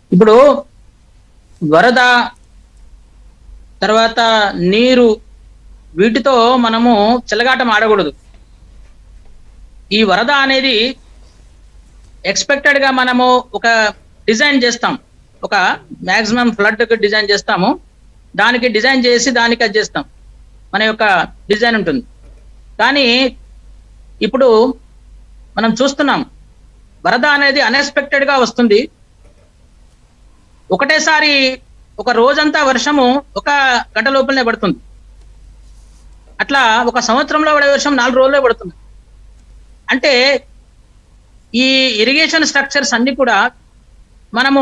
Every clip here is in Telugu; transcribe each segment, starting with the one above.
ఇప్పుడు వరద తర్వాత నీరు వీటితో మనము చెలగాటం ఆడకూడదు ఈ వరద అనేది ఎక్స్పెక్టెడ్ గా మనము ఒక డిజైన్ చేస్తాం ఒక మాక్సిమం ఫ్లడ్ డిజైన్ చేస్తాము దానికి డిజైన్ చేసి దానికి అది చేస్తాం మన యొక్క డిజైన్ ఉంటుంది కానీ ఇప్పుడు మనం చూస్తున్నాం వరద అనేది అన్ఎక్స్పెక్టెడ్ గా వస్తుంది ఒకటేసారి ఒక రోజంతా వర్షము ఒక గంట లోపలనే పడుతుంది అట్లా ఒక సంవత్సరంలో పడే వర్షం నాలుగు రోజుల్లో పడుతుంది అంటే ఈ ఇరిగేషన్ స్ట్రక్చర్స్ అన్ని కూడా మనము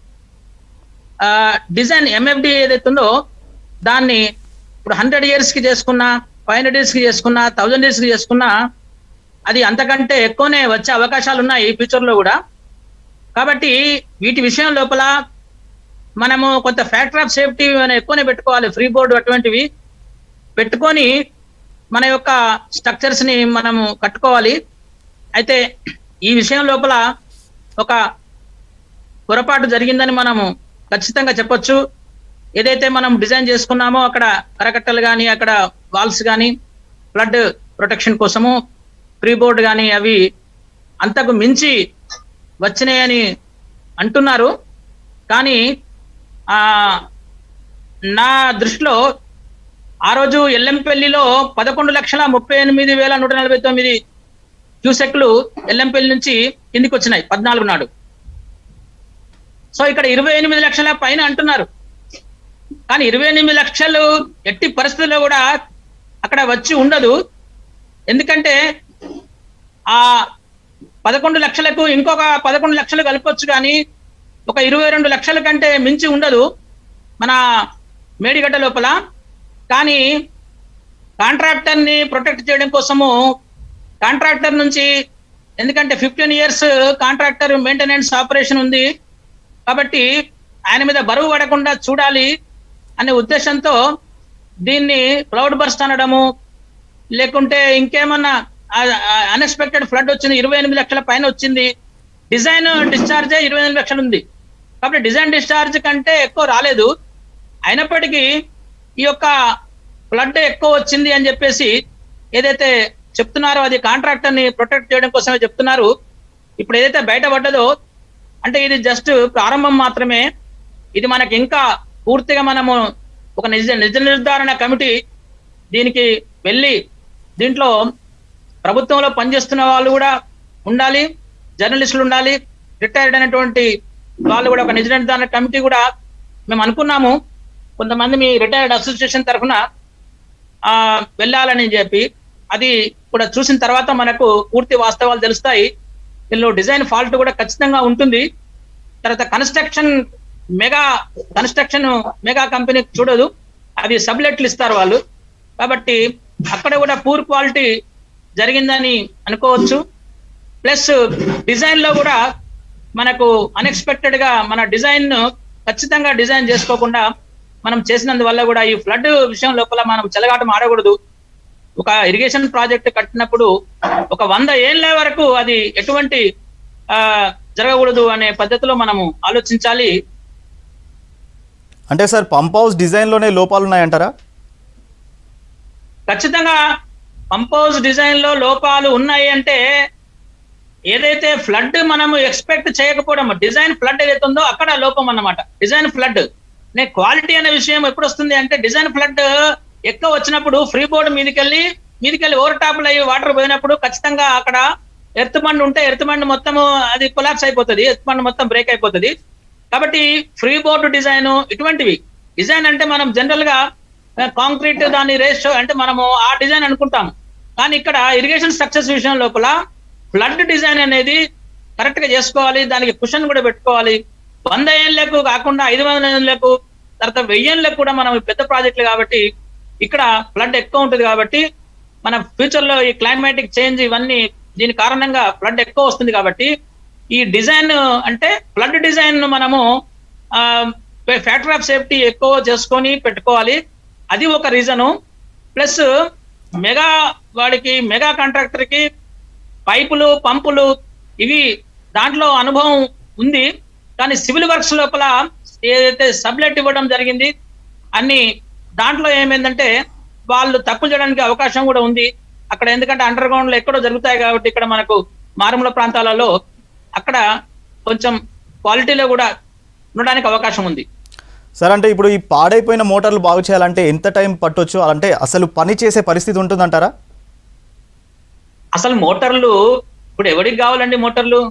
డిజైన్ ఎంఎఫ్డి ఏదైతే ఉందో దాన్ని ఇప్పుడు హండ్రెడ్ ఇయర్స్ కి చేసుకున్నా ఫైవ్ హండ్రెడ్ ఇయర్స్ కి చేసుకున్నా థౌజండ్ ఇయర్స్ కి చేసుకున్నా అది అంతకంటే ఎక్కువనే వచ్చే అవకాశాలు ఉన్నాయి ఫ్యూచర్ లో కూడా కాబట్టి వీటి విషయం లోపల మనము కొంత ఫ్యాక్టర్ ఆఫ్ సేఫ్టీ ఎక్కువనే పెట్టుకోవాలి ఫ్రీ బోర్డు అటువంటివి పెట్టుకొని మన యొక్క స్ట్రక్చర్స్ ని మనము కట్టుకోవాలి అయితే ఈ విషయం లోపల ఒక పొరపాటు జరిగిందని మనము ఖచ్చితంగా చెప్పొచ్చు ఏదైతే మనం డిజైన్ చేసుకున్నామో అక్కడ కరకట్టలు కానీ అక్కడ వాల్స్ కానీ ఫ్లడ్ ప్రొటెక్షన్ కోసము ప్రీ బోర్డ్ కానీ అవి అంతకు మించి వచ్చినాయని అంటున్నారు కానీ ఆ నా దృష్టిలో ఆ రోజు ఎల్లంపల్లిలో పదకొండు లక్షల ముప్పై ఎనిమిది వేల నూట నలభై తొమ్మిది క్యూసెక్లు ఎల్లంపల్లి నుంచి కిందికి వచ్చినాయి పద్నాలుగు నాడు సో ఇక్కడ ఇరవై ఎనిమిది లక్షల పైన అంటున్నారు కానీ ఇరవై ఎనిమిది లక్షలు ఎట్టి పరిస్థితుల్లో కూడా అక్కడ వచ్చి ఉండదు ఎందుకంటే ఆ పదకొండు లక్షలకు ఇంకొక పదకొండు లక్షలు కలపొచ్చు కానీ ఒక ఇరవై రెండు లక్షల కంటే మించి ఉండదు మన మేడిగడ్డ లోపల కానీ కాంట్రాక్టర్ ని ప్రొటెక్ట్ చేయడం కోసము కాంట్రాక్టర్ నుంచి ఎందుకంటే fifteen years contractor maintenance operation ఉంది కాబట్టి ఆయన మీద బరువు పడకుండా చూడాలి అనే ఉద్దేశంతో దీన్ని క్లౌడ్ బర్స్ట్ అనడము లేకుంటే ఇంకేమన్నా అన్ఎక్స్పెక్టెడ్ ఫ్లడ్ వచ్చింది ఇరవై ఎనిమిది లక్షల పైన వచ్చింది డిజైన్ డిశ్చార్జ్ ఇరవై ఎనిమిది లక్షలు ఉంది కాబట్టి డిజైన్ డిశ్చార్జ్ కంటే ఎక్కువ రాలేదు అయినప్పటికీ ఈ యొక్క ఫ్లడ్ ఎక్కువ వచ్చింది అని చెప్పేసి ఏదైతే చెప్తున్నారో అది కాంట్రాక్టర్ ని ప్రొటెక్ట్ చేయడం కోసమే చెప్తున్నారు ఇప్పుడు ఏదైతే బయటపడ్డదో అంటే ఇది జస్ట్ ప్రారంభం మాత్రమే ఇది మనకి ఇంకా పూర్తిగా మనము ఒక నిజ నిజ నిర్ధారణ కమిటీ దీనికి వెళ్ళి దీంట్లో ప్రభుత్వంలో పనిచేస్తున్న వాళ్ళు కూడా ఉండాలి జర్నలిస్టులు ఉండాలి రిటైర్డ్ అయినటువంటి వాళ్ళు కూడా ఒక నిజ నిర్ధారణ కమిటీ కూడా మేము అనుకున్నాము కొంతమంది మీ రిటైర్డ్ అసోసియేషన్ తరఫున ఆ వెళ్ళాలని చెప్పి అది కూడా చూసిన తర్వాత మనకు పూర్తి వాస్తవాలు తెలుస్తాయి దీనిలో డిజైన్ ఫాల్ట్ కూడా ఖచ్చితంగా ఉంటుంది తర్వాత construction mega construction mega company చూడదు అది సబ్లెట్లు ఇస్తారు వాళ్ళు కాబట్టి అక్కడ కూడా పూర్ క్వాలిటీ జరిగిందని అనుకోవచ్చు ప్లస్ డిజైన్ లో కూడా మనకు అన్ఎక్స్పెక్టెడ్ గా మన డిజైన్ ఖచ్చితంగా డిజైన్ చేసుకోకుండా మనం చేసినందువల్ల కూడా ఈ ఫ్లడ్ విషయం లోపల మనం చెలగాటం ఆడకూడదు ఒక ఇరిగేషన్ ప్రాజెక్ట్ కట్టినప్పుడు ఒక వంద ఏళ్ళ వరకు అది ఎటువంటి ఆ జరగకూడదు అనే పద్ధతిలో మనము ఆలోచించాలి అంటే సార్ పంప్ హౌస్ డిజైన్లోనే లోపాలు ఉన్నాయంటారా ఖచ్చితంగా కంపోజ్ డిజైన్ లో లోపాలు ఉన్నాయి అంటే ఏదైతే ఫ్లడ్ మనము ఎక్స్పెక్ట్ చేయకపోవడం డిజైన్ ఫ్లడ్ ఏదైతే ఉందో అక్కడ లోపం అన్నమాట డిజైన్ ఫ్లడ్ నే క్వాలిటీ అనే విషయం ఎప్పుడు వస్తుంది అంటే డిజైన్ ఫ్లడ్ ఎక్కువ వచ్చినప్పుడు ఫ్రీ బోర్డ్ మీదకెళ్ళి మీదకెళ్ళి ఓవర్ టాప్ అయ్యి వాటర్ పోయినప్పుడు ఖచ్చితంగా అక్కడ ఎర్త్ బండ్ ఉంటే ఎర్త్ బండ్ మొత్తము అది కొలాప్స్ అయిపోతుంది ఎర్త్ బండ్ మొత్తం బ్రేక్ అయిపోతుంది కాబట్టి ఫ్రీ బోర్డు డిజైన్ ఇటువంటివి డిజైన్ అంటే మనం జనరల్ గా కాంక్రీట్ దాని రేషియో అంటే మనము ఆ డిజైన్ అనుకుంటాం కానీ ఇక్కడ ఇరిగేషన్ స్ట్రక్చర్స్ విషయం లోపల ఫ్లడ్ డిజైన్ అనేది కరెక్ట్ గా చేసుకోవాలి దానికి కుషన్ కూడా పెట్టుకోవాలి వంద ఏళ్ళకు కాకుండా ఐదు వందల ఏళ్ళకు తర్వాత వెయ్యేళ్ళకు కూడా మనం పెద్ద ప్రాజెక్టులు కాబట్టి ఇక్కడ ఫ్లడ్ ఎక్కువ ఉంటుంది కాబట్టి మన ఫ్యూచర్ లో ఈ క్లైమాటిక్ చేంజ్ ఇవన్నీ దీని కారణంగా ఫ్లడ్ ఎక్కువ వస్తుంది కాబట్టి ఈ డిజైన్ అంటే ఫ్లడ్ డిజైన్ మనము ఫ్యాక్టర్ ఆఫ్ సేఫ్టీ ఎక్కువ చేసుకొని పెట్టుకోవాలి అది ఒక రీజను ప్లస్ మెగా వాడికి మెగా కాంట్రాక్టర్ కి పైపులు పంపులు ఇవి దాంట్లో అనుభవం ఉంది కానీ సివిల్ వర్క్స్ లోపల ఏదైతే సబ్లెట్ ఇవ్వడం జరిగింది అన్ని దాంట్లో ఏమైందంటే వాళ్ళు తప్పు చేయడానికి అవకాశం కూడా ఉంది అక్కడ ఎందుకంటే అండర్ గ్రౌండ్ లో ఎక్కడో జరుగుతాయి కాబట్టి ఇక్కడ మనకు మారుమూల ప్రాంతాలలో అక్కడ కొంచెం క్వాలిటీలో కూడా ఉండడానికి అవకాశం ఉంది సార్ అంటే ఇప్పుడు ఈ పాడైపోయిన మోటార్లు బాగు చేయాలంటే ఎంత టైం పట్టొచ్చు అంటే అసలు పని చేసే పరిస్థితి ఉంటుందంటారా అసలు మోటార్లు ఇప్పుడు ఎవరికి కావాలండి మోటార్లు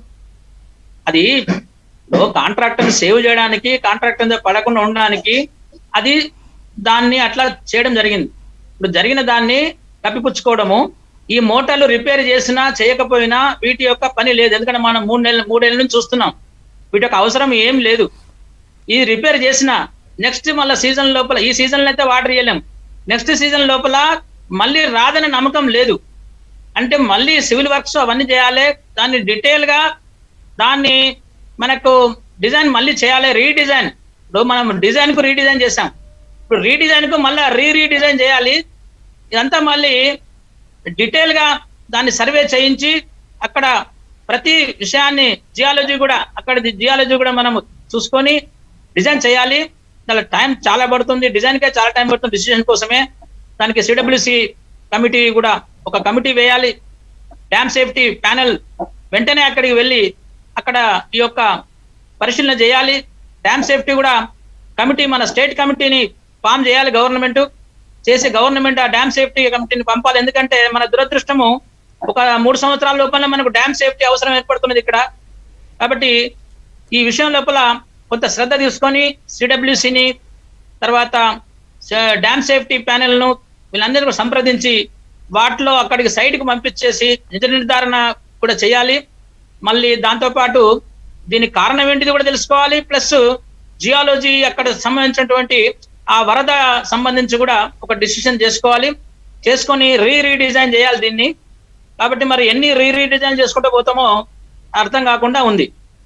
అది కాంట్రాక్టర్ సేవ్ చేయడానికి కాంట్రాక్టర్ పడకుండా ఉండడానికి అది దాన్ని అట్లా చేయడం జరిగింది ఇప్పుడు జరిగిన దాన్ని కప్పిపుచ్చుకోవడము ఈ మోటార్లు రిపేర్ చేసినా చేయకపోయినా వీటి యొక్క పని లేదు ఎందుకంటే మనం మూడు నెలలు మూడేళ్ళ నుంచి చూస్తున్నాం వీటి యొక్క అవసరం ఏం లేదు ఇది రిపేర్ చేసిన నెక్స్ట్ మళ్ళీ సీజన్ లోపల ఈ సీజన్ అయితే వాటర్ ఇవ్వలేం నెక్స్ట్ సీజన్ లోపల మళ్ళీ రాదనే నమ్మకం లేదు అంటే మళ్ళీ సివిల్ వర్క్స్ అవన్నీ చేయాలి దాన్ని డీటెయిల్ గా దాన్ని మనకు డిజైన్ మళ్ళీ చేయాలి రీడిజైన్ ఇప్పుడు మనం డిజైన్ కు రీడిజైన్ చేసాం ఇప్పుడు రీడిజైన్ కు మళ్ళీ రీ రీడిజైన్ చేయాలి ఇదంతా మళ్ళీ డీటెయిల్ గా దాన్ని సర్వే చేయించి అక్కడ ప్రతి విషయాన్ని జియాలజీ కూడా అక్కడ జియాలజీ కూడా మనం చూసుకొని డిజైన్ చేయాలి దాని టైం చాలా పడుతుంది డిజైన్ కే చాలా టైం పడుతుంది డిసిజన్ కోసమే దానికి సిడబ్ల్యూసి కమిటీ కూడా ఒక కమిటీ వేయాలి డ్యామ్ సేఫ్టీ ప్యానెల్ వెంటనే అక్కడికి వెళ్ళి అక్కడ ఈ యొక్క పరిశీలన చేయాలి డ్యామ్ సేఫ్టీ కూడా కమిటీ మన స్టేట్ కమిటీని ఫామ్ చేయాలి గవర్నమెంట్ చేసి గవర్నమెంట్ ఆ డ్యామ్ సేఫ్టీ కమిటీని పంపాలి ఎందుకంటే మన దురదృష్టము ఒక మూడు సంవత్సరాల లోపల మనకు డ్యామ్ సేఫ్టీ అవసరం ఏర్పడుతున్నది ఇక్కడ కాబట్టి ఈ విషయం లోపల కొంత శ్రద్ధ తీసుకొని సిడబ్ల్యూసిని తర్వాత డ్యామ్ సేఫ్టీ ప్యానెల్ ను వీళ్ళందరినీ కూడా సంప్రదించి వాటిలో అక్కడికి సైట్ కు పంపించేసి నిజ నిర్ధారణ కూడా చేయాలి మళ్ళీ దాంతో పాటు దీనికి కారణం ఏంటిది కూడా తెలుసుకోవాలి ప్లస్ జియాలజీ అక్కడ సంబంధించినటువంటి ఆ వరద సంబంధించి కూడా ఒక డిసిషన్ చేసుకోవాలి చేసుకొని రీ రీడిజైన్ చేయాలి దీన్ని కాబట్టి మరి ఎన్ని రీ రీడిజైన్ చేసుకుంటూ పోతామో అర్థం కాకుండా ఉంది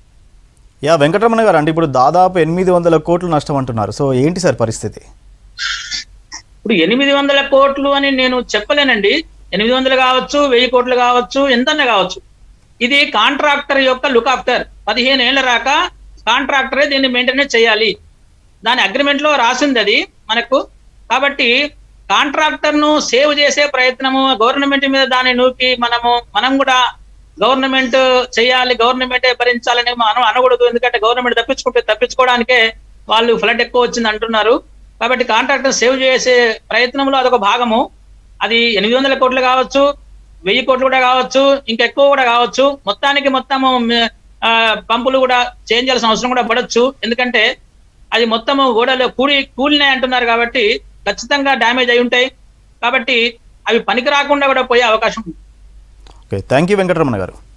యా వెంకటరమణ గారు అంటే ఇప్పుడు దాదాపు ఎనిమిది వందల కోట్లు నష్టం అంటున్నారు సో ఏంటి సార్ పరిస్థితి ఇప్పుడు ఎనిమిది వందల కోట్లు అని నేను చెప్పలేనండి ఎనిమిది వందలు కావచ్చు వెయ్యి కోట్లు కావచ్చు ఎంతన్నా కావచ్చు ఇది కాంట్రాక్టర్ యొక్క లుక్ ఆఫ్టర్ పదిహేను ఏళ్ళ రాక కాంట్రాక్టరే దీన్ని మెయింటెనెన్స్ చేయాలి దాని అగ్రిమెంట్ లో రాసింది అది మనకు కాబట్టి కాంట్రాక్టర్ ను సేవ్ చేసే ప్రయత్నము గవర్నమెంట్ మీద దాన్ని నూకి మనము మనం కూడా గవర్నమెంట్ చేయాలి గవర్నమెంటే భరించాలని మనం అనకూడదు ఎందుకంటే గవర్నమెంట్ తప్పించుకుంటే తప్పించుకోవడానికే వాళ్ళు ఫ్లడ్ ఎక్కువ వచ్చింది అంటున్నారు కాబట్టి కాంట్రాక్టర్ సేవ్ చేసే ప్రయత్నంలో అదొక భాగము అది ఎనిమిది వందల కోట్లు కావచ్చు వెయ్యి కోట్లు కూడా కావచ్చు ఇంకా ఎక్కువ కూడా కావచ్చు మొత్తానికి మొత్తము మ- ఆ, పంపులు కూడా చేంజ్ చేయాల్సిన అవసరం కూడా పడొచ్చు ఎందుకంటే అది మొత్తము గోడలు కూడి కూలినాయి అంటున్నారు కాబట్టి ఖచ్చితంగా డ్యామేజ్ అయి ఉంటాయి కాబట్టి అవి పనికి రాకుండా కూడా పోయే అవకాశం ఉంది ఓకే థ్యాంక్ యూ వెంకటరమణ గారు